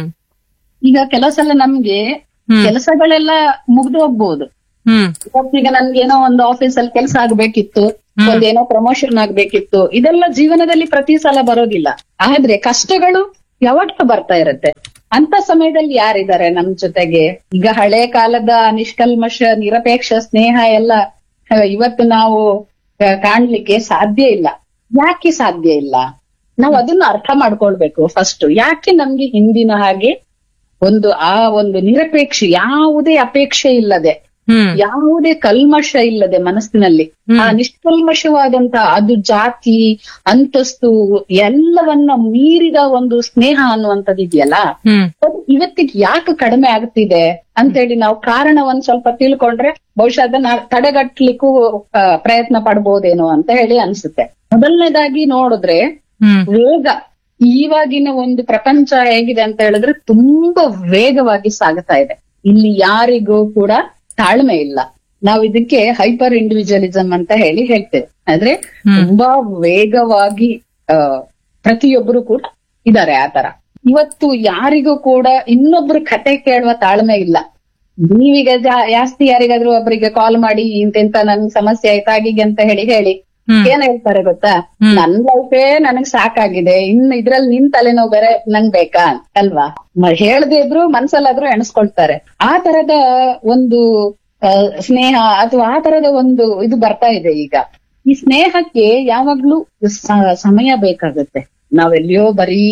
ಈಗ ಕೆಲವು ಸಲ ನಮ್ಗೆ ಹ್ಮ್. ಕೆಲಸಗಳೆಲ್ಲ ಮುಗ್ದು ಹೋಗ್ಬೋದು ಹ್ಮ್ ಇವತ್ತೀಗ ನನ್ಗೇನೋ ಒಂದು ಆಫೀಸ್ ಅಲ್ಲಿ ಕೆಲಸ ಆಗ್ಬೇಕಿತ್ತು ಒಂದೇನೋ ಪ್ರಮೋಷನ್ ಆಗ್ಬೇಕಿತ್ತು ಇದೆಲ್ಲ ಜೀವನದಲ್ಲಿ ಪ್ರತಿ ಸಲ ಬರೋದಿಲ್ಲ ಆದ್ರೆ ಕಷ್ಟಗಳು ಯಾವತ್ತೂ ಬರ್ತಾ ಇರುತ್ತೆ ಅಂತ ಸಮಯದಲ್ಲಿ ಯಾರಿದ್ದಾರೆ ನಮ್ ಜೊತೆಗೆ ಈಗ ಹಳೆ ಕಾಲದ ನಿಷ್ಕಲ್ಮಶ ನಿರಪೇಕ್ಷ ಸ್ನೇಹ ಎಲ್ಲ ಆ, ಇವತ್ತು ನಾವು ಆ, ಕಾಣ್ಲಿಕ್ಕೆ ಸಾಧ್ಯ ಇಲ್ಲ ಯಾಕೆ ಸಾಧ್ಯ ಇಲ್ಲ ನಾವು ಅದನ್ನ ಅರ್ಥ ಮಾಡ್ಕೊಳ್ಬೇಕು ಫಸ್ಟ್ ಯಾಕೆ ನಮ್ಗೆ ಹಿಂದಿನ ಹಾಗೆ ಒಂದು ಆ ಒಂದು ನಿರಪೇಕ್ಷ ಯಾವುದೇ ಅಪೇಕ್ಷೆ ಇಲ್ಲದೆ ಹ್ಮ್ ಯಾವುದೇ ಕಲ್ಮಶ ಇಲ್ಲದೆ ಮನಸ್ಸಿನಲ್ಲಿ ಆ ನಿಷ್ಕಲ್ಮಶವಾದಂತ ಅದು ಜಾತಿ ಅಂತಸ್ತು ಎಲ್ಲವನ್ನ ಮೀರಿದ ಒಂದು ಸ್ನೇಹ ಅನ್ನುವಂಥದ್ದು ಇದೆಯಲ್ಲ ಹ್ಮ್ ಅದು ಇವತ್ತಿಗೆ ಯಾಕೆ ಕಡಿಮೆ ಆಗ್ತಿದೆ ಅಂತೇಳಿ ನಾವು ಕಾರಣವನ್ನ ಸ್ವಲ್ಪ ತಿಳ್ಕೊಂಡ್ರೆ ಬಹುಶಃ ಅದನ್ನ ತಡೆಗಟ್ಲಿಕ್ಕೂ ಆ, ಪ್ರಯತ್ನ ಪಡ್ಬೋದೇನೋ ಅಂತ ಹೇಳಿ ಅನ್ಸುತ್ತೆ ಮೊದಲನೇದಾಗಿ ನೋಡಿದ್ರೆ ಹ್ಮ್ ವೇಗ ಇವಾಗಿನ ಒಂದು ಪ್ರಪಂಚ ಹೇಗಿದೆ ಅಂತ ಹೇಳಿದ್ರೆ ತುಂಬಾ ವೇಗವಾಗಿ ಸಾಗುತ್ತಾ ಇದೆ ಇಲ್ಲಿ ಯಾರಿಗೂ ಕೂಡ ತಾಳ್ಮೆ ಇಲ್ಲ ನಾವು ಇದಕ್ಕೆ ಹೈಪರ್ ಇಂಡಿವಿಜುವಲಿಸಂ ಅಂತ ಹೇಳಿ ಹೇಳ್ತೇವೆ ಆದ್ರೆ ತುಂಬಾ ವೇಗವಾಗಿ ಆ ಪ್ರತಿಯೊಬ್ಬರು ಕೂಡ ಇದ್ದಾರೆ ಆತರ ಇವತ್ತು ಯಾರಿಗೂ ಕೂಡ ಇನ್ನೊಬ್ರು ಕತೆ ಕೇಳುವ ತಾಳ್ಮೆ ಇಲ್ಲ ನೀವೀಗ ಜಾ- ಜಾಸ್ತಿ ಯಾರಿಗಾದ್ರೂ ಒಬ್ಬರಿಗೆ ಕಾಲ್ ಮಾಡಿ ಇಂತೆಂತ ನನ್ ಸಮಸ್ಯೆ ಆಯ್ತಾ ಹೀಗೆ ಅಂತ ಹೇಳಿ ಹೇಳಿ ಹ್ಮ್. ಏನ್ ಹೇಳ್ತಾರೆ ಗೊತ್ತಾ ನನ್ ಲೈಫೇ ನನಗ್ ಸಾಕಾಗಿದೆ ಇನ್ನು ಇದ್ರಲ್ಲಿ ನಿನ್ ತಲೆನೋವು ಬೇರೆ ನಂಗ್ ಬೇಕಾ ಅಲ್ವಾ ಮ- ಹೇಳ್ದೆ ಇದ್ರು ಮನ್ಸಲ್ಲಾದ್ರೂ ಎಣಿಸ್ಕೊಳ್ತಾರೆ ಆ ತರದ ಒಂದು ಆ, ಸ್ನೇಹ ಅಥವಾ ಆ ತರದ ಒಂದು ಇದು ಬರ್ತಾ ಇದೆ ಈಗ ಈ ಸ್ನೇಹಕ್ಕೆ ಯಾವಾಗ್ಲೂ ಸ- ಸಮಯ ಬೇಕಾಗುತ್ತೆ ನಾವೆಲ್ಲಿಯೋ ಬರೀ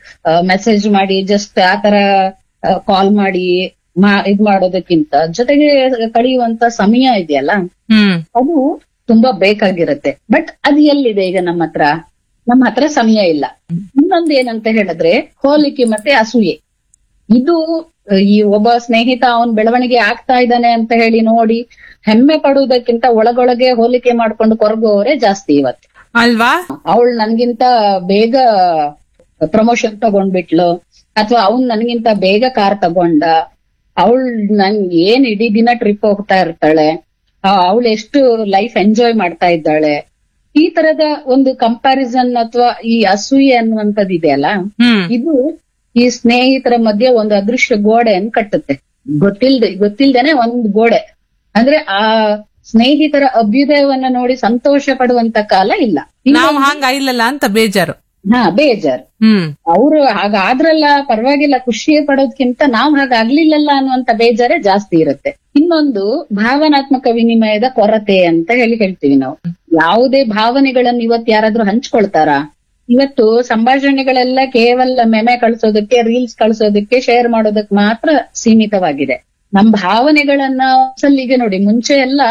ಮೆಸೇಜ್ ಮಾಡಿ ಜಸ್ಟ್ ಆ ತರ ಕಾಲ್ ಮಾಡಿ ಮಾ ಇದ್ ಮಾಡೋದಕ್ಕಿಂತ ಜೊತೆಗೆ ಕಳೆಯುವಂತ ಸಮಯ ಇದೆಯಲ್ಲ ಹ್ಮ್ ಅದು ತುಂಬಾ ಬೇಕಾಗಿರುತ್ತೆ ಬಟ್ ಅದು ಎಲ್ಲಿದೆ ಈಗ ನಮ್ಮ ಹತ್ರ ನಮ್ಮ ಹತ್ರ ಸಮಯ ಇಲ್ಲ ಇನ್ನೊಂದು ಏನಂತ ಹೇಳಿದ್ರೆ ಹೋಲಿಕೆ ಮತ್ತೆ ಅಸೂಯೆ ಇದು ಅಹ್, ಈ ಒಬ್ಬ ಸ್ನೇಹಿತ ಅವನ್ ಬೆಳವಣಿಗೆ ಆಗ್ತಾ ಇದ್ದಾನೆ ಅಂತ ಹೇಳಿ ನೋಡಿ ಹೆಮ್ಮೆ ಪಡುವುದಕ್ಕಿಂತ ಒಳಗೊಳಗೆ ಹೋಲಿಕೆ ಮಾಡ್ಕೊಂಡು ಕೊರಗುವವರೇ ಜಾಸ್ತಿ ಇವತ್ತು ಅಲ್ವಾ ಅವಳು ನನ್ಗಿಂತ ಬೇಗ ಪ್ರಮೋಷನ್ ತಗೊಂಡ್ಬಿಟ್ಲು ಅಥವಾ ಅವ್ನ್ ನನ್ಗಿಂತ ಬೇಗ ಕಾರ್ ತಗೊಂಡ ಅವಳು ನನ್ ಏನ್ ಇಡೀ ದಿನ ಟ್ರಿಪ್ ಹೋಗ್ತಾ ಇರ್ತಾಳೆ ಅವಳು ಎಷ್ಟು ಲೈಫ್ ಎಂಜಾಯ್ ಮಾಡ್ತಾ ಇದ್ದಾಳೆ ಈ ತರದ ಒಂದು ಕಂಪ್ಯಾರಿಸನ್ ಅಥವಾ ಈ ಅಸೂಯೆ ಅನ್ನುವಂಥದ್ದು ಇದೆಯಲ್ಲ ಹ್ಮ್ ಇದು ಈ ಸ್ನೇಹಿತರ ಮಧ್ಯೆ ಒಂದು ಅದೃಶ್ಯ ಗೋಡೆಯನ್ನು ಕಟ್ಟುತ್ತೆ ಗೊತ್ತಿಲ್ದೆ ಗೊತ್ತಿಲ್ದೇನೆ ಒಂದ್ ಗೋಡೆ ಅಂದ್ರೆ ಆ ಸ್ನೇಹಿತರ ಅಭ್ಯುದಯವನ್ನ ನೋಡಿ ಸಂತೋಷ ಪಡುವಂತ ಕಾಲ ಇಲ್ಲ ಇನ್ನು- ನಾವ್ ಹಂಗ ಇಲ್ಲಲ್ಲ ಅಂತ ಬೇಜಾರು ಹಾ ಬೇಜಾರ್ ಹ್ಮ್ ಅವ್ರು ಹಾಗಾದ್ರಲ್ಲ ಪರವಾಗಿಲ್ಲ ಖುಷಿ ಪಡೋದ್ಕಿಂತ ನಾವ್ ಹಾಗಾಗ್ಲಿಲ್ಲಲ್ಲ ಅನ್ನುವಂತ ಬೇಜಾರೇ ಜಾಸ್ತಿ ಇರುತ್ತೆ ಇನ್ನೊಂದು ಭಾವನಾತ್ಮಕ ವಿನಿಮಯದ ಕೊರತೆ ಅಂತ ಹೇಳಿ ಹೇಳ್ತೀವಿ ನಾವು ಯಾವುದೇ ಭಾವನೆಗಳನ್ನ ಇವತ್ತು ಯಾರಾದ್ರೂ ಹಂಚ್ಕೊಳ್ತಾರಾ ಇವತ್ತು ಸಂಭಾಷಣೆಗಳೆಲ್ಲ ಕೇವಲ ಮೆಮೆ ಕಳ್ಸೋದಕ್ಕೆ ರೀಲ್ಸ್ ಕಳ್ಸೋದಕ್ಕೆ ಶೇರ್ ಮಾಡೋದಕ್ಕೆ ಮಾತ್ರ ಸೀಮಿತವಾಗಿದೆ ನಮ್ ಭಾವನೆಗಳನ್ನ ಈಗ ನೋಡಿ ಮುಂಚೆ ಎಲ್ಲ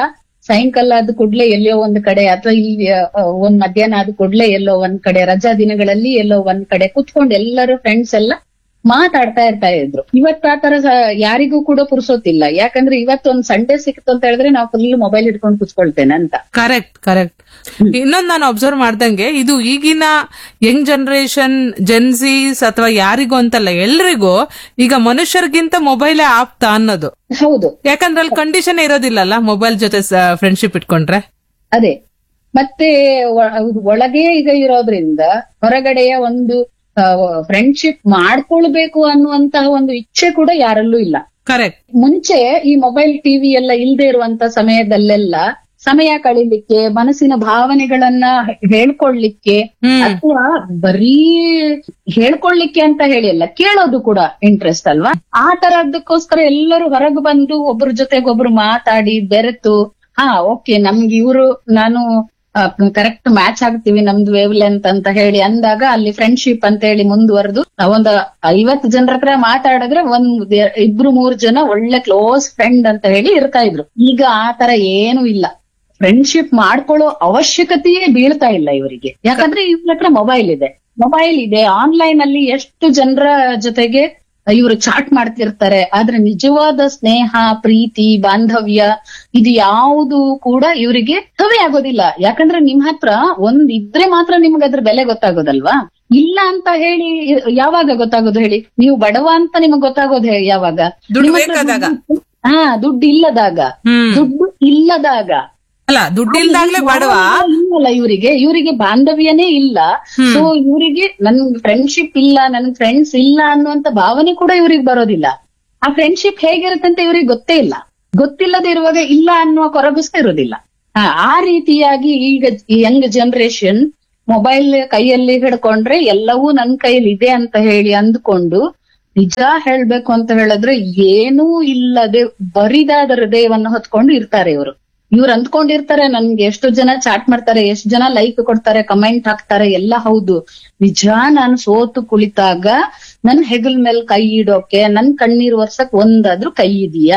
ಸಾಯಂಕಾಲ ಆದ ಕೂಡ್ಲೆ ಎಲ್ಲೋ ಒಂದ್ ಕಡೆ ಅಥವಾ ಇಲ್ಲಿ ಆ, ಒಂದ್ ಮಧ್ಯಾಹ್ನ ಆದ ಕೂಡ್ಲೆ ಎಲ್ಲೋ ಒಂದ್ ಕಡೆ ರಜಾ ದಿನಗಳಲ್ಲಿ ಎಲ್ಲೋ ಒಂದ್ ಕಡೆ ಕುತ್ಕೊಂಡು ಎಲ್ಲರೂ ಫ್ರೆಂಡ್ಸ್ ಎಲ್ಲ ಮಾತಾಡ್ತಾ ಇರ್ತಾ ಇದ್ರು ಇವತ್ತು ಆತರ ಸ- ಯಾರಿಗೂ ಕೂಡ ಪುರ್ಸೋತಿಲ್ಲ ಯಾಕಂದ್ರೆ ಇವತ್ತು ಒಂದ್ ಸಂಡೆ ಸಿಕ್ತು ಅಂತ ಹೇಳಿದ್ರೆ ನಾವು ಫುಲ್ ಮೊಬೈಲ್ ಹಿಡ್ಕೊಂಡು ಕುತ್ಕೊಳ್ತೇನೆ ಅಂತ ಕರೆಕ್ಟ್ ಕರೆಕ್ಟ್ ಇನ್ನೊಂದ್ ನಾನು ಅಬ್ಸರ್ವ್ ಮಾಡ್ದಂಗೆ ಇದು ಈಗಿನ ಯಂಗ್ ಜನರೇಷನ್ ಜೆನ್ಸೀಸ್ ಅಥವಾ ಯಾರಿಗೂ ಅಂತಲ್ಲ ಎಲ್ರಿಗೂ ಈಗ ಮನುಷ್ಯರಿಗಿಂತ ಮೊಬೈಲೇ ಆಪ್ತಾ ಅನ್ನೋದು ಹೌದು ಯಾಕಂದ್ರೆ ಅಲ್ಲಿ ಕಂಡೀಷನ್ ಇರೋದಿಲ್ಲಲ್ಲ ಮೊಬೈಲ್ ಜೊತೆ ಫ್ರೆಂಡ್ಶಿಪ್ ಇಟ್ಕೊಂಡ್ರೆ ಅದೇ ಮತ್ತೆ ಒ- ಒಳಗೆ ಈಗ ಇರೋದ್ರಿಂದ ಹೊರಗಡೆಯ ಒಂದು ಫ್ರೆಂಡ್ಶಿಪ್ ಮಾಡ್ಕೊಳ್ಬೇಕು ಅನ್ನುವಂತಹ ಒಂದು ಇಚ್ಛೆ ಕೂಡ ಯಾರಲ್ಲೂ ಇಲ್ಲ ಕರೆಕ್ಟ್ ಮುಂಚೆ ಈ ಮೊಬೈಲ್ ಟಿವಿ ಎಲ್ಲ ಇಲ್ದೇ ಇರುವಂತ ಸಮಯದಲ್ಲೆಲ್ಲ ಸಮಯ ಕಳೀಲಿಕ್ಕೆ ಮನಸ್ಸಿನ ಭಾವನೆಗಳನ್ನ ಹೇಳ್ಕೊಳ್ಲಿಕ್ಕೆ ಹ್ಮ್ ಅಥವಾ ಬರೀ ಹೇಳ್ಕೊಳ್ಲಿಕ್ಕೆ ಅಂತ ಹೇಳಿ ಅಲ್ಲ ಕೇಳೋದು ಕೂಡ ಇಂಟ್ರೆಸ್ಟ್ ಅಲ್ವಾ ಆ ತರದಕ್ಕೋಸ್ಕರ ಎಲ್ಲರೂ ಹೊರಗೆ ಬಂದು ಒಬ್ರ ಜೊತೆಗೆ ಒಬ್ರು ಮಾತಾಡಿ ಬೆರೆತು ಹಾ ಓಕೆ ನಮ್ಗೆ ಇವರು ನಾನು ಕರೆಕ್ಟ್ ಮ್ಯಾಚ್ ಆಗ್ತೀವಿ ನಮ್ದು ವೇವ್ ಲೆಂತ್ ಅಂತ ಹೇಳಿ ಅಂದಾಗ ಅಲ್ಲಿ ಫ್ರೆಂಡ್ಶಿಪ್ ಅಂತ ಹೇಳಿ ಮುಂದುವರೆದು ಒಂದು ಐವತ್ತು ಜನರ ಹತ್ರ ಮಾತಾಡಿದ್ರೆ ಒಂದ್ ಎ- ಇಬ್ರು ಮೂರ್ ಜನ ಒಳ್ಳೆ ಕ್ಲೋಸ್ ಫ್ರೆಂಡ್ ಅಂತ ಹೇಳಿ ಇರ್ತಾ ಇದ್ರು ಈಗ ಆ ತರ ಏನು ಇಲ್ಲ ಫ್ರೆಂಡ್ಶಿಪ್ ಮಾಡ್ಕೊಳ್ಳೋ ಅವಶ್ಯಕತೆಯೇ ಬೀಳ್ತಾ ಇಲ್ಲ ಇವರಿಗೆ ಯಾಕಂದ್ರೆ ಇವ್ರ ಹತ್ರ ಮೊಬೈಲ್ ಇದೆ ಮೊಬೈಲ್ ಇದೆ ಆನ್ಲೈನ್ ಅಲ್ಲಿ ಎಷ್ಟು ಜನರ ಜೊತೆಗೆ ಇವರು ಚಾಟ್ ಮಾಡ್ತಿರ್ತಾರೆ ಆದ್ರೆ ನಿಜವಾದ ಸ್ನೇಹ ಪ್ರೀತಿ ಬಾಂಧವ್ಯ ಇದು ಯಾವುದು ಕೂಡ ಇವರಿಗೆ ಕವಿ ಆಗೋದಿಲ್ಲ ಯಾಕಂದ್ರೆ ನಿಮ್ ಹತ್ರ ಒಂದ್ ಇದ್ರೆ ಮಾತ್ರ ನಿಮ್ಗೆ ಅದ್ರ ಬೆಲೆ ಗೊತ್ತಾಗೋದಲ್ವಾ ಇಲ್ಲ ಅಂತ ಹೇಳಿ ಯಾವಾಗ ಗೊತ್ತಾಗೋದು ಹೇಳಿ ನೀವು ಬಡವ ಅಂತ ನಿಮಗ್ ಗೊತ್ತಾಗೋದು ಹೇ- ಯಾವಾಗ ದುಡ್ಡು ನಿಮ್ ಹತ್ರ ಬೇಕಾದಾಗ. ದುಡ್ಡು- ಹಾ ದುಡ್ಡು ಇಲ್ಲದಾಗ ಹ್ಮ್ ದುಡ್ಡು ಇಲ್ಲದಾಗ ಅಲ್ಲ ದುಡ್ಡು ಇಲ್ದಾಗ್ಲೇ ಬಡವ ಇಲ್ಲಲ್ಲ ಇವರಿಗೆ ಇವರಿಗೆ ಬಾಂಧವ್ಯನೇ ಇಲ್ಲ ಸೊ ಇವರಿಗೆ ನನ್ ಫ್ರೆಂಡ್ಶಿಪ್ ಇಲ್ಲ ನನ್ ಫ್ರೆಂಡ್ಸ್ ಇಲ್ಲ ಅನ್ನುವಂತ ಭಾವನೆ ಕೂಡ ಇವ್ರಿಗೆ ಬರೋದಿಲ್ಲ ಆ ಫ್ರೆಂಡ್ಶಿಪ್ ಹೇಗಿರುತ್ತೆ ಅಂತ ಇವ್ರಿಗೆ ಗೊತ್ತೇ ಇಲ್ಲ ಗೊತ್ತಿಲ್ಲದೆ ಇರುವಾಗ ಇಲ್ಲ ಅನ್ನುವ ಕೊರಗುಸ್ತಾ ಇರೋದಿಲ್ಲ ಆ, ಆ ರೀತಿಯಾಗಿ ಈಗ ಯಂಗ್ ಜನರೇಷನ್ ಮೊಬೈಲ್ ಕೈಯಲ್ಲಿ ಹಿಡ್ಕೊಂಡ್ರೆ ಎಲ್ಲವೂ ನನ್ ಕೈಯಲ್ಲಿ ಇದೆ ಅಂತ ಹೇಳಿ ಅಂದ್ಕೊಂಡು ನಿಜ ಹೇಳ್ಬೇಕು ಅಂತ ಹೇಳಿದ್ರೆ ಏನೂ ಇಲ್ಲದೆ ಬರಿದಾದ ಹೃದಯವನ್ನು ಹೊತ್ಕೊಂಡು ಇರ್ತಾರೆ ಇವರು ಇವ್ರು ಅಂದ್ಕೊಂಡಿರ್ತಾರೆ ನನ್ಗೆ ಎಷ್ಟು ಜನ ಚಾಟ್ ಮಾಡ್ತಾರೆ ಎಷ್ಟು ಜನ ಲೈಕ್ ಕೊಡ್ತಾರೆ ಕಮೆಂಟ್ ಹಾಕ್ತಾರೆ ಎಲ್ಲ ಹೌದು ನಿಜ ನಾನು ಸೋತು ಕುಳಿತಾಗ ನನ್ ಹೆಗಲ್ ಮೇಲೆ ಕೈ ಇಡೋಕೆ ನನ್ ಕಣ್ಣೀರ್ ವರ್ಷಕ್ ಒಂದಾದ್ರೂ ಕೈ ಇದೆಯಾ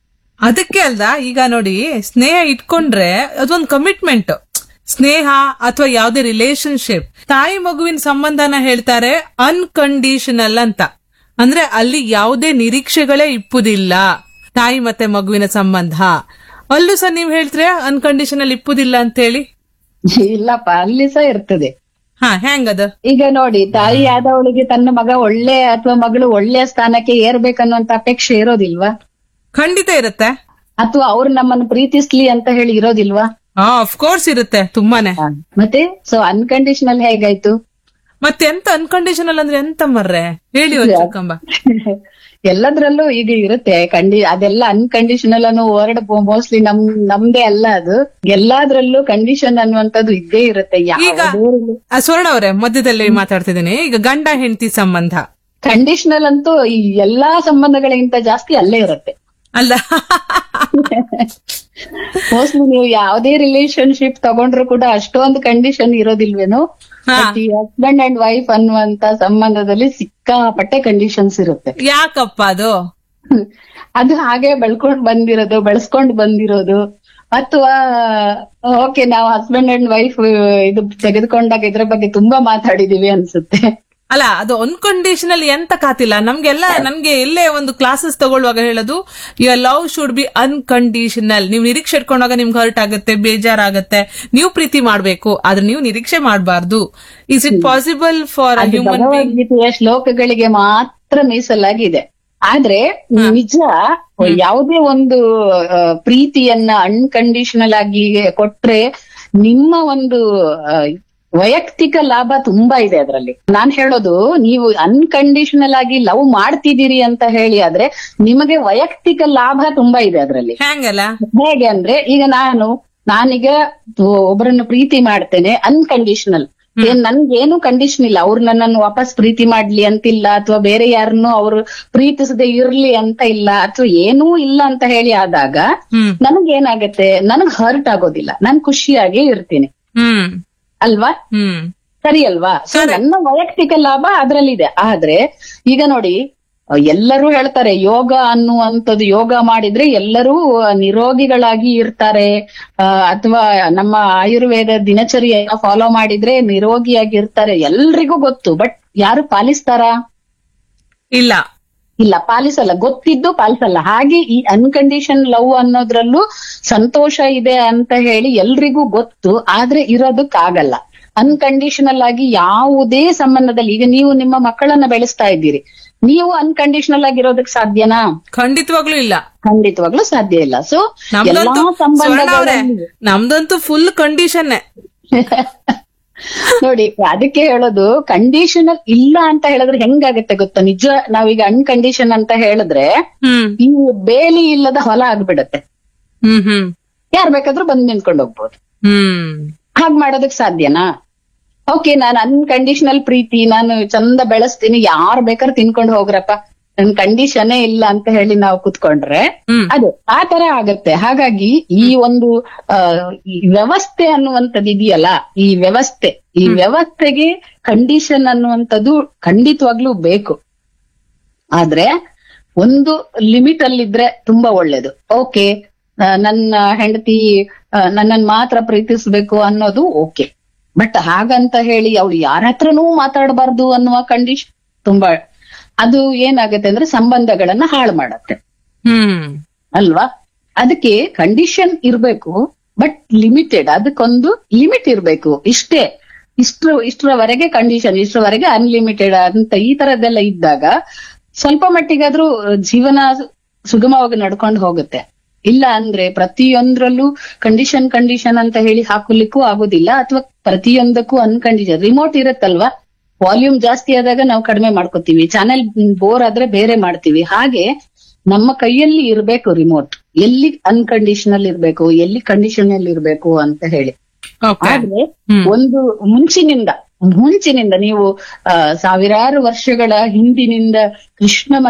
ಅದಕ್ಕೆ ಅಲ್ದ ಈಗ ನೋಡಿ ಸ್ನೇಹ ಇಟ್ಕೊಂಡ್ರೆ ಅದೊಂದು ಕಮಿಟ್ಮೆಂಟ್ ಸ್ನೇಹ ಅಥವಾ ಯಾವ್ದೇ ರಿಲೇಶನ್ಶಿಪ್ ತಾಯಿ ಮಗುವಿನ ಸಂಬಂಧನ ಹೇಳ್ತಾರೆ ಅನ್ಕಂಡೀಷನಲ್ ಅಂತ ಅಂದ್ರೆ ಅಲ್ಲಿ ಯಾವುದೇ ನಿರೀಕ್ಷೆಗಳೇ ಇಪ್ಪುದಿಲ್ಲ ತಾಯಿ ಮತ್ತೆ ಮಗುವಿನ ಸಂಬಂಧ ಅಲ್ಲೂ ಸಹ ನೀವ್ ಹೇಳ್ತೀರ ಅನ್ಕಂಡೀಷನಲ್ ಇಪ್ಪುದಿಲ್ಲ ಅಂತ ಹೇಳಿ ಇಲ್ಲಪ್ಪ ಅಲ್ಲಿ ಸಹ ಇರ್ತದೆ ಹಾ ಹೆಂಗದ ಈಗ ನೋಡಿ ತಾಯಿ ಆದವಳಿಗೆ ತನ್ನ ಮಗ ಒಳ್ಳೆ ಅಥವಾ ಮಗಳು ಒಳ್ಳೆಯ ಸ್ಥಾನಕ್ಕೆ ಏರ್ಬೇಕನ್ನುವಂತ ಅಪೇಕ್ಷೆ ಇರೋದಿಲ್ವಾ ಖಂಡಿತ ಇರುತ್ತೆ ಅಥವಾ ಅವ್ರು ನಮ್ಮನ್ನು ಪ್ರೀತಿಸ್ಲಿ ಅಂತ ಹೇಳಿ ಇರೋದಿಲ್ವಾ ಹಾ ಕೋರ್ಸ್ ಇರುತ್ತೆ ತುಂಬಾನೇ ಮತ್ತೆ ಸೊ ಅನ್ಕಂಡೀಷನಲ್ ಹೇಗಾಯ್ತು ಮತ್ತೆ ಎಂತ ಅನ್ಕಂಡೀಷನಲ್ ಅಂದ್ರೆ ಎಂತ ಮರ್ರೆ ಹೇಳಿ ಒಂದು ಕಂಬ ಎಲ್ಲದ್ರಲ್ಲೂ ಈಗ ಇರುತ್ತೆ ಕಂಡಿ ಅದೆಲ್ಲ ಅನ್ಕಂಡೀಷನಲ್ ಅನ್ನೋ ವರ್ಡ್ ಮೋಸ್ಟ್ಲಿ ನಮ್ ನಮ್ದೇ ಅಲ್ಲ ಅದು ಎಲ್ಲಾದ್ರಲ್ಲೂ ಕಂಡೀಷನ್ ಅನ್ನುವಂಥದ್ದು ಇದ್ದೇ ಇರುತ್ತೆ ಈಗ ಆ, ಸ್ವರ್ಣ ಅವರೇ ಮಧ್ಯದಲ್ಲಿ ಮಾತಾಡ್ತಿದ್ದೀನಿ ಈಗ ಗಂಡ ಹೆಂಡತಿ ಸಂಬಂಧ ಕಂಡೀಷನಲ್ ಅಂತೂ ಈ ಎಲ್ಲಾ ಸಂಬಂಧಗಳಿಗಿಂತ ಜಾಸ್ತಿ ಅಲ್ಲೇ ಇರುತ್ತೆ ಅಲ್ಲ ಮೋಸ್ಟ್ಲಿ ನೀವು ಯಾವುದೇ ರಿಲೇಶನ್ಶಿಪ್ ತಗೊಂಡ್ರು ಕೂಡ ಅಷ್ಟೊಂದು ಕಂಡೀಷನ್ ಇರೋದಿಲ್ವೇನೋ ಹಾ. ಹಸ್ಬೆಂಡ್ ಅಂಡ್ ವೈಫ್ ಅನ್ನುವಂತ ಸಂಬಂಧದಲ್ಲಿ ಸಿಕ್ಕಾಪಟ್ಟೆ ಕಂಡೀಷನ್ಸ್ ಇರುತ್ತೆ ಯಾಕಪ್ಪ ಅದು ಅದು ಹಾಗೆ ಬೆಳ್ಕೊಂಡ್ ಬಂದಿರೋದು ಬೆಳೆಸ್ಕೊಂಡ್ ಬಂದಿರೋದು ಅಥವಾ ಓಕೆ ನಾವು ಹಸ್ಬೆಂಡ್ ಅಂಡ್ ವೈಫ್ ಇದು ತೆಗೆದುಕೊಂಡಾಗ ಇದ್ರ ಬಗ್ಗೆ ತುಂಬಾ ಮಾತಾಡಿದೀವಿ ಅನ್ಸುತ್ತೆ ಅಲ್ಲ ಅದು ಅನ್ಕಂಡೀಷನಲ್ ಎಂತ ಕಾತಿಲ್ಲ ನಮ್ಗೆಲ್ಲ ನಮ್ಗೆ ಎಲ್ಲೇ ಒಂದು ಕ್ಲಾಸಸ್ ತಗೊಳ್ಳುವಾಗ ಹೇಳೋದು your love should be unconditional ನೀವು ನಿರೀಕ್ಷೆ ಇಟ್ಕೊಂಡಾಗ ನಿಮ್ಗೆ ಹರ್ಟ್ ಆಗುತ್ತೆ ಬೇಜಾರಾಗತ್ತೆ ನೀವು ಪ್ರೀತಿ ಮಾಡ್ಬೇಕು ಆದ್ರೆ ನೀವು ನಿರೀಕ್ಷೆ ಮಾಡಬಾರ್ದು ಇಸ್ ಇಟ್ ಪಾಸಿಬಲ್ ಫಾರ್ ಅದು ಹ್ಯೂಮನ್ ಬೀಂಗ್ ಭಗವದ್ಗೀತೆಯ ಶ್ಲೋಕಗಳಿಗೆ ಮಾತ್ರ ಮೀಸಲಾಗಿದೆ ಆದ್ರೆ ನಿಜ ಯಾವುದೇ ಒಂದು ಆ, ಪ್ರೀತಿಯನ್ನ ಅನ್ಕಂಡೀಷನಲ್ ಆಗಿ ಕೊಟ್ರೆ ನಿಮ್ಮ ಒಂದು ಆ, ವೈಯಕ್ತಿಕ ಲಾಭ ತುಂಬಾ ಇದೆ ಅದರಲ್ಲಿ ನಾನ್ ಹೇಳೋದು ನೀವು ಅನ್ಕಂಡೀಷನಲ್ ಆಗಿ ಲವ್ ಮಾಡ್ತಿದ್ದೀರಿ ಅಂತ ಹೇಳಿ ಆದ್ರೆ ನಿಮಗೆ ವೈಯಕ್ತಿಕ ಲಾಭ ತುಂಬಾ ಇದೆ ಅದರಲ್ಲಿ ಹೆಂಗಲ್ಲ ಹೇಗೆ ಅಂದ್ರೆ ಈಗ ನಾನು ನಾನೀಗ ಒಬ್ಬರನ್ನು ಪ್ರೀತಿ ಮಾಡ್ತೇನೆ ಅನ್ಕಂಡೀಷನಲ್ ಏನ್ ನನ್ಗೇನು ಕಂಡೀಷನ್ ಇಲ್ಲ ಅವ್ರು ನನ್ನನ್ನು ವಾಪಸ್ ಪ್ರೀತಿ ಮಾಡ್ಲಿ ಅಂತಿಲ್ಲ ಅಥವಾ ಬೇರೆ ಯಾರನ್ನು ಅವರು ಪ್ರೀತಿಸದೆ ಇರ್ಲಿ ಅಂತ ಇಲ್ಲ ಅಥವಾ ಏನೂ ಇಲ್ಲ ಅಂತ ಹೇಳಿ ಆದಾಗ ಹ್ಮ್ ನನಗೇನಾಗತ್ತೆ ನನಗ್ ಹರ್ಟ್ ಆಗೋದಿಲ್ಲ ನಾನ್ ಖುಷಿಯಾಗಿ ಇರ್ತೀನಿ ಹ್ಮ್ ಅಲ್ವಾ ಹ್ಮ್ ಸರಿ ಅಲ್ವಾ ಸೊ ನನ್ನ ವೈಯಕ್ತಿಕ ಲಾಭ ಅದ್ರಲ್ಲಿದೆ ಆದ್ರೆ ಈಗ ನೋಡಿ ಎಲ್ಲರೂ ಹೇಳ್ತಾರೆ ಯೋಗ ಅನ್ನುವಂಥದ್ದು ಯೋಗ ಮಾಡಿದ್ರೆ ಎಲ್ಲರೂ ನಿರೋಗಿಗಳಾಗಿ ಇರ್ತಾರೆ ಅಥವಾ ನಮ್ಮ ಆಯುರ್ವೇದ ದಿನಚರಿಯನ್ನ ಫಾಲೋ ಮಾಡಿದ್ರೆ ನಿರೋಗಿಯಾಗಿ ಇರ್ತಾರೆ ಎಲ್ರಿಗೂ ಗೊತ್ತು ಬಟ್ ಯಾರು ಪಾಲಿಸ್ತಾರಾ ಇಲ್ಲ ಇಲ್ಲ ಪಾಲಿಸಲ್ಲ ಗೊತ್ತಿದ್ದು ಪಾಲಿಸಲ್ಲ ಹಾಗೆ ಈ ಅನ್ಕಂಡೀಷನ್ ಲವ್ ಅನ್ನೋದ್ರಲ್ಲೂ ಸಂತೋಷ ಇದೆ ಅಂತ ಹೇಳಿ ಎಲ್ರಿಗೂ ಗೊತ್ತು ಆದ್ರೆ ಇರೋದಕ್ಕಾಗಲ್ಲ ಅನ್ಕಂಡೀಷನಲ್ ಆಗಿ ಯಾವುದೇ ಸಂಬಂಧದಲ್ಲಿ ಈಗ ನೀವು ನಿಮ್ಮ ಮಕ್ಕಳನ್ನ ಬೆಳೆಸ್ತಾ ಇದ್ದೀರಿ ನೀವು ಅನ್ಕಂಡೀಷನಲ್ ಆಗಿರೋದಕ್ ಸಾಧ್ಯನಾ ಖಂಡಿತವಾಗ್ಲೂ ಇಲ್ಲ ಖಂಡಿತವಾಗ್ಲೂ ಸಾಧ್ಯ ಇಲ್ಲ ಸೊ ಎಲ್ಲಾ ನಮ್ದಂತೂ ಸ್ವರ್ಣ ಅವ್ರೆ ಸಂಬಂಧಗಳಲ್ಲಿ ನಮ್ದಂತೂ ಫುಲ್ ಕಂಡೀಷನ್ ನೋಡಿ ಅದಕ್ಕೆ ಹೇಳೋದು ಕಂಡೀಷನಲ್ ಇಲ್ಲ ಅಂತ ಹೇಳಿದ್ರೆ ಹೆಂಗಾಗತ್ತೆ ಗೊತ್ತಾ ನಿಜ ನಾವೀಗ ಅನ್ಕಂಡೀಷನ್ ಅಂತ ಹೇಳಿದ್ರೆ ಹ್ಮ್ ಈ ಬೇಲಿ ಇಲ್ಲದ ಹೊಲ ಆಗ್ಬಿಡತ್ತೆ ಹ್ಮ್ ಹ್ಮ್ ಯಾರ್ ಬೇಕಾದ್ರೂ ಬಂದ್ ನಿಂತ್ಕೊಂಡು ಹೋಗ್ಬೋದು ಹ್ಮ್ ಹಾಗ್ ಮಾಡೋದಕ್ ಸಾಧ್ಯನಾ ಓಕೆ ನಾನು ಅನ್ಕಂಡೀಷನಲ್ ಪ್ರೀತಿ ನಾನು ಚಂದ ಬೆಳೆಸ್ತೀನಿ ಯಾರ್ ಬೇಕಾದ್ರೂ ತಿನ್ಕೊಂಡು ಹೋಗ್ರಪ್ಪ ನನ್ ಕಂಡೀಷನೇ ಇಲ್ಲ ಅಂತ ಹೇಳಿ ನಾವು ಕುತ್ಕೊಂಡ್ರೆ ಹ್ಮ್ ಅದು ಆ ತರ ಆಗತ್ತೆ ಹಾಗಾಗಿ ಈ ಒಂದು ಆ, ಈ ವ್ಯವಸ್ಥೆ ಅನ್ನುವಂಥದ್ದು ಇದೆಯಲ್ಲ ಈ ವ್ಯವಸ್ಥೆ ಈ ವ್ಯವಸ್ಥೆಗೆ ಕಂಡೀಷನ್ ಅನ್ನುವಂಥದ್ದು ಖಂಡಿತವಾಗ್ಲೂ ಬೇಕು ಆದ್ರೆ ಒಂದು ಲಿಮಿಟ್ ಅಲ್ಲಿದ್ರೆ ತುಂಬಾ ಒಳ್ಳೇದು ಓಕೆ ನನ್ನ ಹೆಂಡತಿ ನನ್ನನ್ ಮಾತ್ರ ಪ್ರೀತಿಸ್ಬೇಕು ಅನ್ನೋದು ಓಕೆ ಬಟ್ ಹಾಗಂತ ಹೇಳಿ ಅವಳು ಯಾರ ಹತ್ರನೂ ಮಾತಾಡಬಾರ್ದು ಅನ್ನುವ ಕಂಡೀಷನ್ ತುಂಬಾ ಅದು ಏನಾಗತ್ತೆ ಅಂದ್ರೆ ಸಂಬಂಧಗಳನ್ನ ಹಾಳು ಮಾಡತ್ತೆ ಹ್ಮ್ ಅಲ್ವಾ ಅದಕ್ಕೆ ಕಂಡೀಷನ್ ಇರ್ಬೇಕು ಬಟ್ ಲಿಮಿಟೆಡ್ ಅದಕ್ಕೊಂದು ಲಿಮಿಟ್ ಇರ್ಬೇಕು ಇಷ್ಟೇ ಇಷ್ಟ್ರ ಇಷ್ಟರವರೆಗೆ ಕಂಡೀಷನ್ ಇಷ್ಟರವರೆಗೆ ಅನ್ಲಿಮಿಟೆಡ್ ಅಂತ ಈ ತರದ್ದೆಲ್ಲ ಇದ್ದಾಗ ಸ್ವಲ್ಪ ಮಟ್ಟಿಗಾದ್ರೂ ಜೀವನ ಸುಗಮವಾಗಿ ನಡ್ಕೊಂಡು ಹೋಗುತ್ತೆ ಇಲ್ಲ ಅಂದ್ರೆ ಪ್ರತಿಯೊಂದ್ರಲ್ಲೂ ಕಂಡೀಷನ್ ಕಂಡೀಷನ್ ಅಂತ ಹೇಳಿ ಹಾಕಲಿಕ್ಕೂ ಆಗೋದಿಲ್ಲ ಅಥವಾ ಪ್ರತಿಯೊಂದಕ್ಕೂ ಅನ್ಕಂಡೀಷನ್ ರಿಮೋಟ್ ಇರುತ್ತಲ್ವಾ ವಾಲ್ಯೂಮ್ ಜಾಸ್ತಿ ಆದಾಗ ನಾವು ಕಡಿಮೆ ಮಾಡ್ಕೋತೀವಿ ಚಾನೆಲ್ ಬೋರ್ ಆದ್ರೆ ಬೇರೆ ಮಾಡ್ತೀವಿ ಹಾಗೆ ನಮ್ಮ ಕೈಯಲ್ಲಿ ಇರ್ಬೇಕು ರಿಮೋಟ್ ಎಲ್ಲಿ ಅನ್ಕಂಡೀಷನಲ್ ಇರ್ಬೇಕು ಎಲ್ಲಿ ಕಂಡೀಷನಲ್ ಇರ್ಬೇಕು ಅಂತ ಹೇಳಿ ಓಕೆ ಆದ್ರೆ ಹ್ಮ್. ಒಂದು ಮುಂಚಿನಿಂದ ಮುಂಚಿನಿಂದ ನೀವು ಆ, ಸಾವಿರಾರು ವರ್ಷಗಳ ಹಿಂದಿನಿಂದ ಕೃಷ್ಣ